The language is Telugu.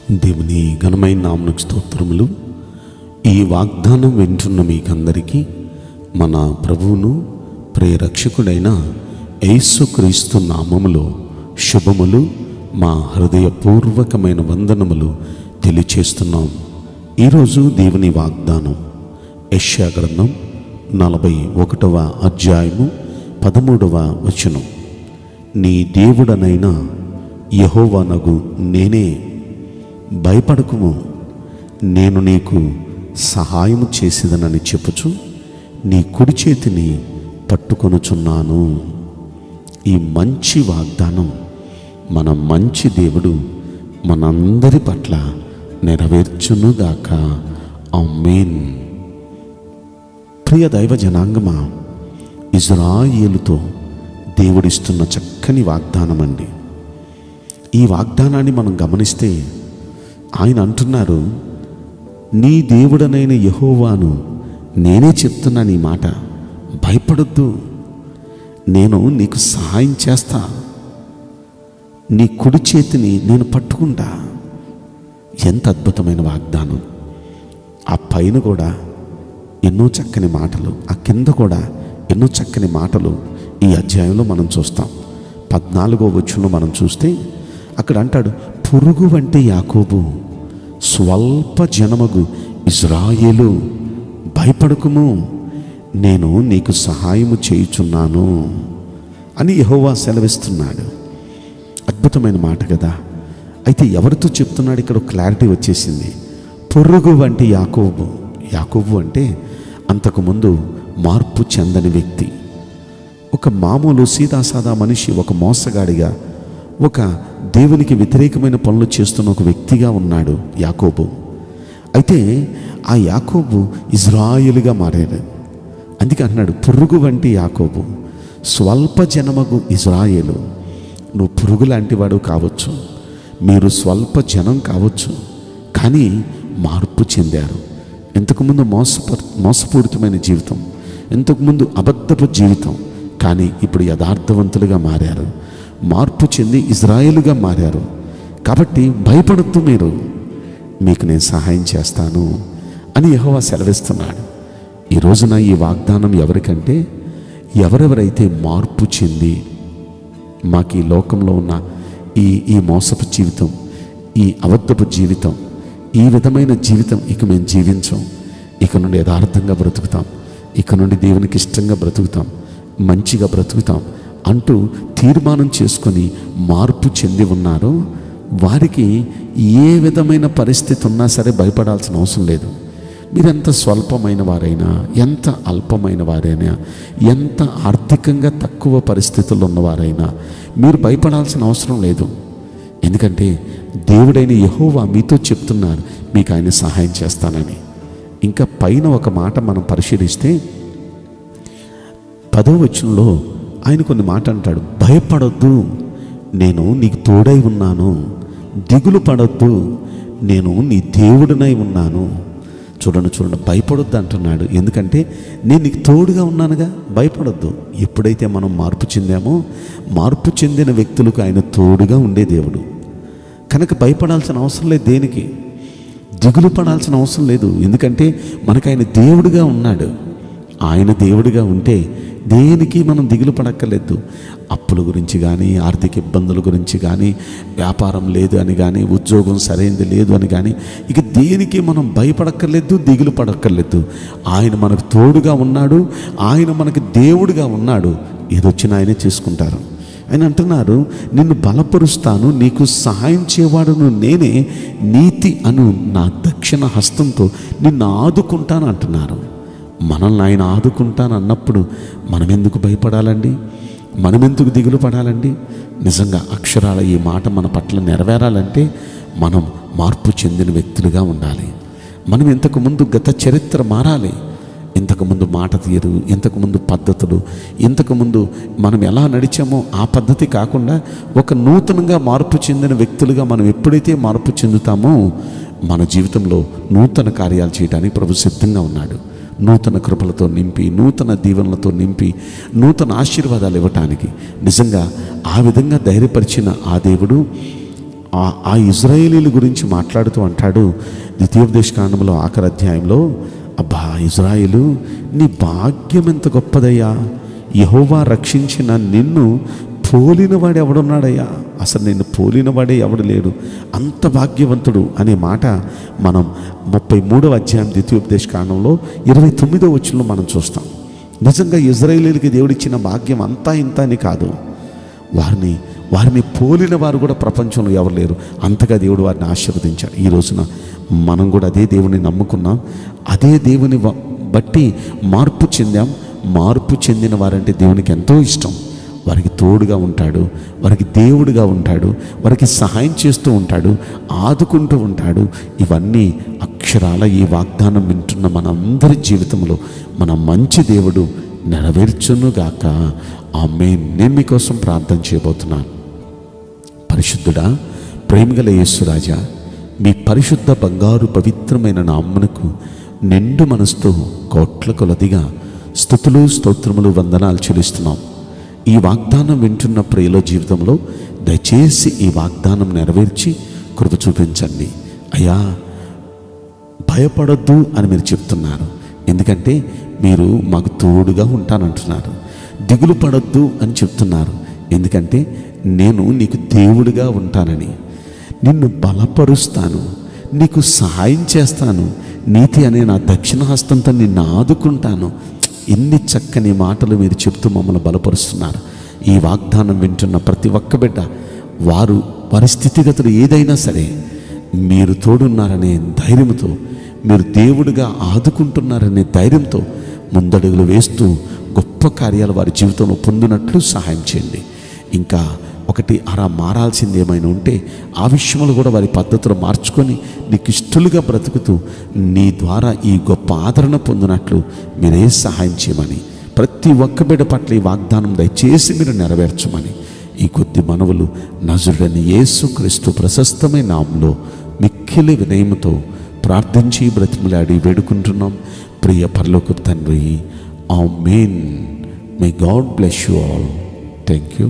దేవుని ఘనమైన నామకు స్తోత్రములు ఈ వాగ్దానం వింటున్న మీకందరికీ మన ప్రభువును ప్రేరక్షకుడైన యేసుక్రీస్తు నామములో శుభములు మా హృదయపూర్వకమైన వందనములు తెలియచేస్తున్నాం ఈరోజు దేవుని వాగ్దానం యెషయా గ్రంథం నలభై ఒకటవ అధ్యాయము పదమూడవ వచనం నీ దేవుడనైన యహోవానగు నేనే భయపడకుము నేను నీకు సహాయము చేసేదనని చెప్పుచు నీ కుడి చేతిని పట్టుకొనుచున్నాను ఈ మంచి వాగ్దానం మన మంచి దేవుడు మనందరి పట్ల నెరవేర్చునుగాక ఆమేన్ ప్రియ దైవ జనాంగమా ఇజ్రాయేలుతో దేవుడిస్తున్న చక్కని వాగ్దానం అండి ఈ వాగ్దానాన్ని మనం గమనిస్తే ఆయన అంటున్నారు నీ దేవుడనైన యహోవాను నేనే చెప్తున్నాను ఈ మాట భయపడొద్దు నేను నీకు సహాయం చేస్తా నీ కుడి చేతిని నేను పట్టుకుంటా ఎంత అద్భుతమైన వాగ్దానం ఆ పైన కూడా ఎన్నో చక్కని మాటలు ఆ కింద కూడా ఎన్నో చక్కని మాటలు ఈ అధ్యాయంలో మనం చూస్తాం పద్నాలుగో వచ్చును మనం చూస్తే అక్కడ అంటాడు పురుగు వంటి యాకోబు స్వల్ప జనమగు ఇజ్రాయేలు భయపడకుము నేను నీకు సహాయము చేయుచున్నాను అని యెహోవా సెలవిస్తున్నాడు అద్భుతమైన మాట కదా అయితే ఎవరితో చెప్తున్నాడు ఇక్కడ ఒక క్లారిటీ వచ్చేసింది పురుగు వంటి యాకోబు యాకోబు అంటే అంతకుముందు మార్పు చెందని వ్యక్తి ఒక మామూలు సీదాసాదా మనిషి ఒక మోసగాడిగా ఒక దేవునికి వ్యతిరేకమైన పనులు చేస్తున్న ఒక వ్యక్తిగా ఉన్నాడు యాకోబు అయితే ఆ యాకోబు ఇజ్రాయిలుగా మారాడు అందుకే అన్నాడు పురుగు వంటి యాకోబు స్వల్ప జనమగు ఇజ్రాయేలు నువ్వు పురుగు లాంటి వాడు కావచ్చు మీరు స్వల్ప జనం కావచ్చు కానీ మార్పు చెందారు ఇంతకుముందు మోసప మోసపూరితమైన జీవితం ఇంతకుముందు అబద్ధపు జీవితం కానీ ఇప్పుడు యథార్థవంతులుగా మారారు మార్పు చెంది ఇజ్రాయేలుగా మారారు కాబట్టి భయపడద్దు మీరు మీకు నేను సహాయం చేస్తాను అని యెహోవా సెలవిస్తున్నాడు ఈ రోజున ఈ వాగ్దానం ఎవరికంటే ఎవరెవరైతే మార్పు చెంది మాకు ఈ లోకంలో ఉన్న ఈ ఈ మోసపు జీవితం ఈ అబద్ధపు జీవితం ఈ విధమైన జీవితం ఇక మేము జీవించాం ఇక నుండి యథార్థంగా బ్రతుకుతాం ఇక నుండి దేవునికి ఇష్టంగా బ్రతుకుతాం మంచిగా బ్రతుకుతాం అంటూ తీర్మానం చేసుకొని మార్పు చెంది ఉన్నారో వారికి ఏ విధమైన పరిస్థితి ఉన్నా సరే భయపడాల్సిన అవసరం లేదు మీరెంత స్వల్పమైన వారైనా ఎంత అల్పమైన వారైనా ఎంత ఆర్థికంగా తక్కువ పరిస్థితుల్లో ఉన్నవారైనా మీరు భయపడాల్సిన అవసరం లేదు ఎందుకంటే దేవుడైన యహోవా మీతో చెప్తున్నారు మీకు ఆయన సహాయం చేస్తానని ఇంకా పైన ఒక మాట మనం పరిశీలిస్తే పదో వచనంలో ఆయన కొన్ని మాట అంటాడు భయపడొద్దు నేను నీకు తోడై ఉన్నాను దిగులు పడొద్దు నేను నీ దేవుడినై ఉన్నాను చూడండి చూడండి భయపడొద్దు అంటున్నాడు ఎందుకంటే నేను నీకు తోడుగా ఉన్నానుగా భయపడొద్దు ఎప్పుడైతే మనం మార్పు చెందామో మార్పు చెందిన వ్యక్తులకు ఆయన తోడుగా ఉండే దేవుడు కనుక భయపడాల్సిన అవసరం లేదు దేనికి దిగులు పడాల్సిన అవసరం లేదు ఎందుకంటే మనకు ఆయన దేవుడిగా ఉన్నాడు ఆయన దేవుడిగా ఉంటే దేనికి మనం దిగులు పడక్కర్లేదు అప్పుల గురించి కానీ ఆర్థిక ఇబ్బందుల గురించి కానీ వ్యాపారం లేదు అని కానీ ఉద్యోగం సరైనది లేదు అని కానీ ఇక దేనికి మనం భయపడక్కర్లేదు దిగులు పడక్కర్లేదు ఆయన మనకు తోడుగా ఉన్నాడు ఆయన మనకు దేవుడిగా ఉన్నాడు ఏదొచ్చినా ఆయనే చేసుకుంటారు ఆయన అంటున్నారు నిన్ను బలపరుస్తాను నీకు సహాయం చేయవాడును నేనే నీతి అను నా దక్షిణ హస్తంతో నిన్ను ఆదుకుంటాను అంటున్నారు మనల్ని ఆయన ఆదుకుంటాను అన్నప్పుడు మనం ఎందుకు భయపడాలండి మనం ఎందుకు దిగులు పడాలండి నిజంగా అక్షరాల ఈ మాట మన పట్ల నెరవేరాలంటే మనం మార్పు చెందిన వ్యక్తులుగా ఉండాలి మనం ఇంతకుముందు గత చరిత్ర మారాలి ఇంతకుముందు మాట తీరు ఇంతకుముందు పద్ధతులు ఇంతకుముందు మనం ఎలా నడిచామో ఆ పద్ధతి కాకుండా ఒక నూతనంగా మార్పు చెందిన వ్యక్తులుగా మనం ఎప్పుడైతే మార్పు చెందుతామో మన జీవితంలో నూతన కార్యాలు చేయడానికి ప్రభు సిద్ధంగా ఉన్నాడు నూతన కృపలతో నింపి నూతన దీవెనలతో నింపి నూతన ఆశీర్వాదాలు ఇవ్వటానికి నిజంగా ఆ విధంగా ధైర్యపరిచిన ఆ దేవుడు ఆ ఆ ఇజ్రాయేలీల గురించి మాట్లాడుతూ అంటాడు ద్వితీయోపదేశ కాండంలో ఆఖరి అధ్యాయంలో అబ్బా ఇజ్రాయేలు నీ భాగ్యం ఎంత గొప్పదయ్యా యహోవా రక్షించిన నిన్ను పోలినవాడు ఎవడున్నాడయ్యా అసలు నిన్ను పోలినవాడే ఎవడు లేడు అంత భాగ్యవంతుడు అనే మాట మనం ముప్పై మూడవ అధ్యాయం ద్వితీయోపదేశ కాండంలో ఇరవై తొమ్మిదో వచ్చంలో మనం చూస్తాం నిజంగా ఇజ్రాయేలీలకి దేవుడిచ్చిన భాగ్యం అంతా ఇంత అని కాదు వారిని వారిని పోలిన వారు కూడా ప్రపంచంలో ఎవరు లేరు అంతగా దేవుడు వారిని ఆశీర్వదించాడు ఈ రోజున మనం కూడా అదే దేవుని నమ్ముకున్నాం అదే దేవుని వ- బట్టి మార్పు చెందాం మార్పు చెందిన వారంటే దేవునికి ఎంతో ఇష్టం వారికి తోడుగా ఉంటాడు వారికి దేవుడిగా ఉంటాడు వారికి సహాయం చేస్తూ ఉంటాడు ఆదుకుంటూ ఉంటాడు ఇవన్నీ అక్షరాల ఈ వాగ్దానం వింటున్న మనందరి జీవితంలో మన మంచి దేవుడు నెరవేర్చునుగాక ఆమె నేను మీకోసం ప్రార్థన చేయబోతున్నాను పరిశుద్ధుడా ప్రేమగల యేసురాజా మీ పరిశుద్ధ బంగారు పవిత్రమైన నామ్మనకు నిండు మనసుతో కోట్ల కొలదిగా స్థుతులు స్తోత్రములు వందనాలు చెల్లిస్తున్నాం ఈ వాగ్దానం వింటున్న ప్రియుల జీవితంలో దయచేసి ఈ వాగ్దానం నెరవేర్చి కృప చూపించండి అయ్యా భయపడొద్దు అని మీరు చెప్తున్నారు ఎందుకంటే మీరు మాకు తోడుగా ఉంటానంటున్నారు దిగులు పడొద్దు అని చెప్తున్నారు ఎందుకంటే నేను నీకు దేవుడిగా ఉంటానని నిన్ను బలపరుస్తాను నీకు సహాయం చేస్తాను నీతి అనే నా దక్షిణ హస్తంతో నిన్ను ఆదుకుంటాను ఎన్ని చక్కని మాటలు మీరు చెప్తూ మమ్మల్ని బలపరుస్తున్నారు ఈ వాగ్దానం వింటున్న ప్రతి ఒక్క బిడ్డ వారు వారి స్థితిగతులు ఏదైనా సరే మీరు తోడున్నారనే ధైర్యంతో మీరు దేవుడిగా ఆదుకుంటున్నారనే ధైర్యంతో ముందడుగులు వేస్తూ గొప్ప కార్యాలు వారి జీవితంలో పొందినట్లు సహాయం చేయండి ఇంకా ఒకటి అలా మారాల్సింది ఏమైనా ఉంటే ఆ విషయంలో కూడా వారి పద్ధతులు మార్చుకొని నీకు ఇష్టలుగా బ్రతుకుతూ నీ ద్వారా ఈ గొప్ప ఆదరణ పొందినట్లు మీరే సహాయం చేయమని ప్రతి ఒక్క బిడ్డ పట్ల ఈ వాగ్దానం దయచేసి మీరు నెరవేర్చమని ఈ కొద్ది మనవులు నజుడని యేసు క్రీస్తు ప్రశస్తమైన నామంలో మిక్కిలి వినయముతో ప్రార్థించి బ్రతిమలాడి వేడుకుంటున్నాం ప్రియ పరలోక తండ్రి amen may God bless you all thank you